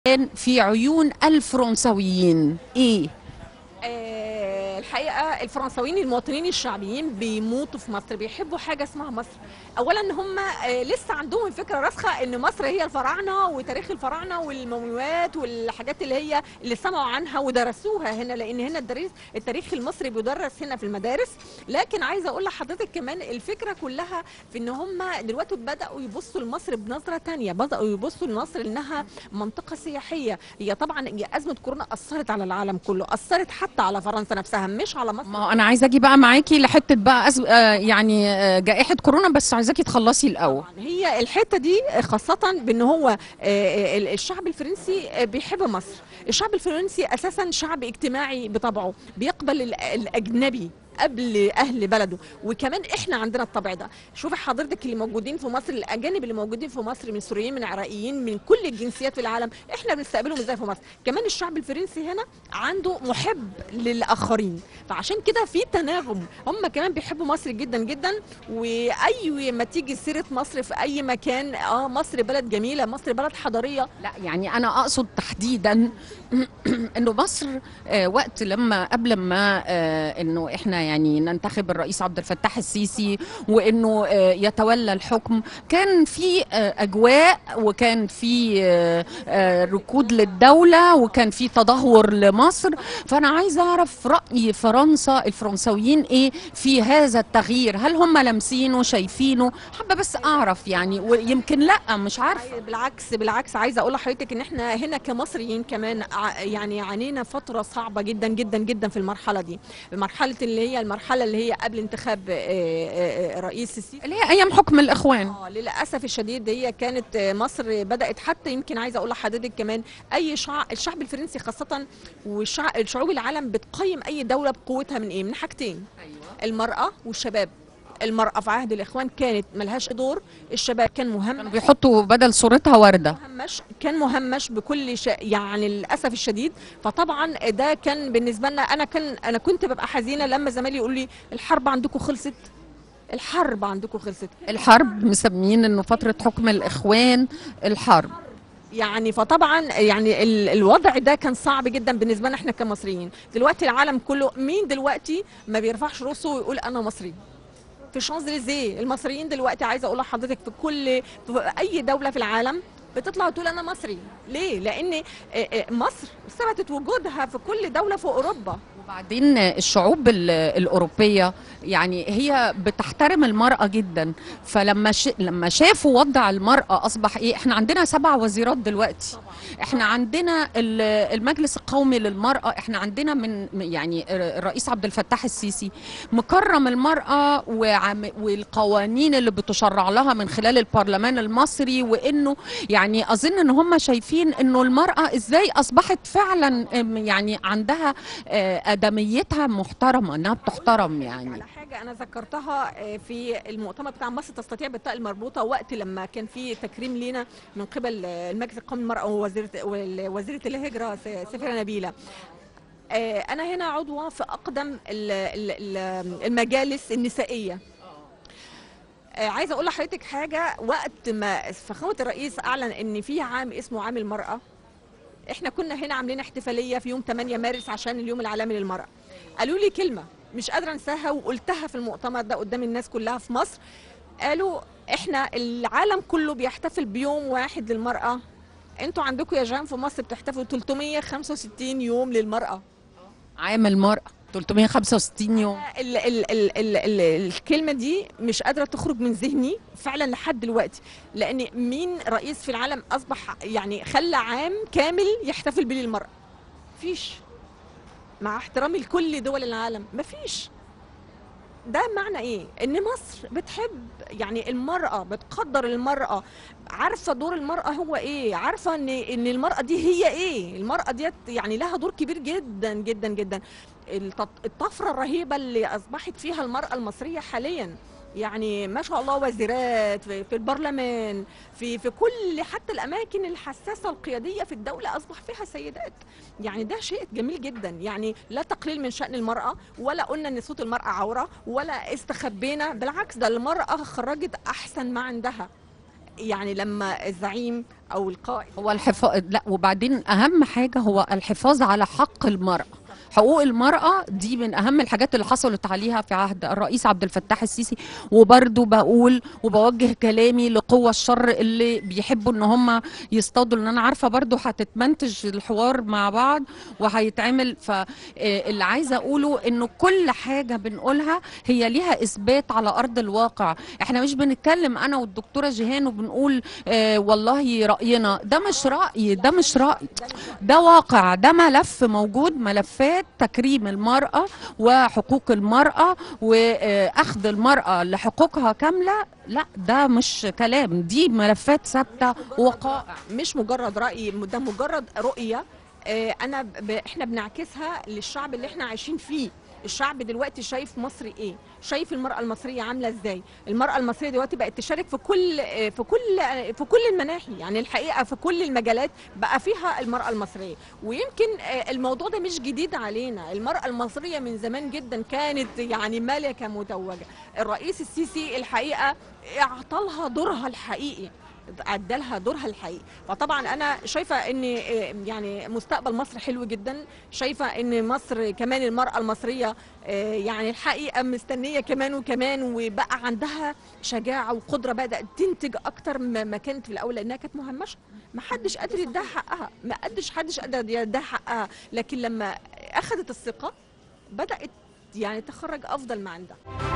كان في عيون الفرنسويين ايه آه، الحقيقه الفرنساويين المواطنين الشعبيين بيموتوا في مصر بيحبوا حاجه اسمها مصر اولا ان هم آه، لسه عندهم الفكره راسخه ان مصر هي الفراعنه وتاريخ الفراعنه والمومياوات والحاجات اللي هي اللي سمعوا عنها ودرسوها هنا لان هنا الدريس التاريخ المصري بيدرس هنا في المدارس لكن عايزه اقول لحضرتك كمان الفكره كلها في ان هم دلوقتي بداوا يبصوا لمصر بنظره تانية بداوا يبصوا لمصر انها منطقه سياحيه هي طبعا هي ازمه كورونا اثرت على العالم كله اثرت حتى على فرنسا نفسها مش على مصر ما هو انا عايزه اجي بقى معاكي لحته بقى أز... آه يعني آه جائحه كورونا بس عايزاكي تخلصي الاول طبعاً. هي الحته دي خاصه بان هو آه، آه، الشعب الفرنسي آه، بيحب مصر الشعب الفرنسي اساسا شعب اجتماعي بطبعه بيقبل ال- الاجنبي قبل اهل بلده وكمان احنا عندنا الطبع ده شوفي حضرتك اللي موجودين في مصر الاجانب اللي موجودين في مصر من سوريين من عراقيين من كل الجنسيات في العالم احنا بنستقبلهم ازاي في مصر كمان الشعب الفرنسي هنا عنده محب للاخرين فعشان كده في تناغم هم كمان بيحبوا مصر جدا جدا واي ما تيجي سيره مصر في اي مكان اه مصر بلد جميله مصر بلد حضاريه لا يعني انا اقصد تحديدا انه مصر آه، وقت لما قبل ما آه، انه احنا يعني ننتخب الرئيس عبد الفتاح السيسي وانه آه، يتولى الحكم كان في آه، اجواء وكان في آه، آه، ركود للدوله وكان في تدهور لمصر فانا عايزه اعرف راي فرنسا الفرنساويين ايه في هذا التغيير هل هم لامسينه شايفينه حابه بس اعرف يعني ويمكن لا مش عارفه بالعكس بالعكس عايزه اقول لحضرتك ان احنا هنا كمصريين كمان ع- يعني عانينا فتره صعبه جدا جدا جدا في المرحله دي مرحله اللي هي المرحله اللي هي قبل انتخاب آه، آه، آه، رئيس السيسي اللي هي ايام حكم الاخوان اه للاسف الشديد هي كانت آه، مصر بدات حتى يمكن عايزه اقول لحضرتك كمان اي شعب الشعب الفرنسي خاصه والشعوب العالم بتقيم اي دوله بقوتها من ايه من حاجتين المراه والشباب المرأة في عهد الإخوان كانت ملهاش دور الشباب كان مهم كانوا بيحطوا بدل صورتها ورده مهمش كان مهمش بكل شيء يعني للاسف الشديد فطبعا ده كان بالنسبه لنا انا كان انا كنت ببقى حزينه لما زمايلي يقول لي الحرب عندكم خلصت الحرب عندكم خلصت الحرب مسميين انه فتره حكم الاخوان الحرب يعني فطبعا يعني ال- الوضع ده كان صعب جدا بالنسبه لنا احنا كمصريين دلوقتي العالم كله مين دلوقتي ما بيرفعش راسه ويقول انا مصري في شانزليزيه المصريين دلوقتي عايزه اقول لحضرتك في كل في اي دوله في العالم بتطلع وتقول انا مصري ليه لان آه، آه، مصر ثبتت وجودها في كل دوله في اوروبا وبعدين الشعوب ال- الأوروبية يعني هي بتحترم المرأة جدا فلما ش... لما شافوا وضع المرأة أصبح إيه إحنا عندنا سبع وزيرات دلوقتي إحنا عندنا ال- المجلس القومي للمرأة إحنا عندنا من من- يعني الرئيس عبد الفتاح السيسي مكرم المرأة وعم... والقوانين اللي بتشرع لها من خلال البرلمان المصري وإنه يعني أظن إن هم شايفين إنه المرأة إزاي أصبحت فعلا أم، يعني عندها آه، ادميتها محترمه انها بتحترم يعني على حاجه انا ذكرتها آه، في المؤتمر بتاع مصر تستطيع بالطاقه المربوطه وقت لما كان في تكريم لينا من قبل آه، المجلس القومي للمراه ووزيره وزيره الهجره س- سفيره نبيله آه، انا هنا عضوه في اقدم ال- ال- ال- المجالس النسائيه آه، عايزه اقول لحضرتك حاجه وقت ما فخامه الرئيس اعلن ان في عام اسمه عام المراه احنا كنا هنا عاملين احتفاليه في يوم 8 مارس عشان اليوم العالمي للمراه قالوا لي كلمه مش قادره انساها وقلتها في المؤتمر ده قدام الناس كلها في مصر قالوا احنا العالم كله بيحتفل بيوم واحد للمراه انتوا عندكم يا جان في مصر بتحتفلوا 365 يوم للمراه عام المراه 365 يوم ال ال ال ال ال الكلمة دي مش قادرة تخرج من ذهني فعلا لحد دلوقتي لأن مين رئيس في العالم أصبح يعني خلى عام كامل يحتفل بيه للمرأة فيش مع احترامي لكل دول العالم مفيش ده معنى ايه ان مصر بتحب يعني المرأة بتقدر المرأة عارفة دور المرأة هو ايه عارفة ان ان المرأة دي هي ايه المرأة ديت يعني لها دور كبير جدا جدا جدا التط- الطفرة الرهيبة اللي اصبحت فيها المرأة المصرية حاليا يعني ما شاء الله وزيرات في, في البرلمان في في كل حتى الاماكن الحساسه القياديه في الدوله اصبح فيها سيدات يعني ده شيء جميل جدا يعني لا تقليل من شان المراه ولا قلنا ان صوت المراه عوره ولا استخبينا بالعكس ده المراه خرجت احسن ما عندها يعني لما الزعيم او القائد هو الحفاظ لا وبعدين اهم حاجه هو الحفاظ على حق المراه حقوق المرأة دي من أهم الحاجات اللي حصلت عليها في عهد الرئيس عبد الفتاح السيسي وبرضو بقول وبوجه كلامي لقوى الشر اللي بيحبوا إن هم يصطادوا لأن أنا عارفة برضو هتتمنتج الحوار مع بعض وهيتعمل فاللي عايزة أقوله إنه كل حاجة بنقولها هي ليها إثبات على أرض الواقع إحنا مش بنتكلم أنا والدكتورة جيهان وبنقول آه والله رأينا ده مش رأي ده مش رأي ده واقع ده ملف موجود ملفات تكريم المرأة وحقوق المرأة وأخذ المرأة لحقوقها كاملة لا ده مش كلام دي ملفات ثابتة وقائع مش مجرد راي ده مجرد رؤيه آه، انا ب... احنا بنعكسها للشعب اللي احنا عايشين فيه الشعب دلوقتي شايف مصر ايه شايف المرأة المصرية عاملة ازاي المرأة المصرية دلوقتي بقت تشارك في كل آه، في كل آه، في كل المناحي يعني الحقيقة في كل المجالات بقى فيها المرأة المصرية ويمكن آه، الموضوع ده مش جديد علينا المرأة المصرية من زمان جدا كانت يعني ملكة متوجة الرئيس السيسي الحقيقة اعطالها دورها الحقيقي ادالها دورها الحقيقي فطبعا انا شايفه ان آه، يعني مستقبل مصر حلو جدا شايفه ان مصر كمان المراه المصريه آه، يعني الحقيقه مستنيه كمان وكمان وبقى عندها شجاعه وقدره بدات تنتج اكتر ما ما كانت في الاول لانها كانت مهمشه ما حدش قادر يديها حقها ما قدش حدش قادر يديها حقها لكن لما اخذت الثقه بدات يعني تخرج افضل ما عندها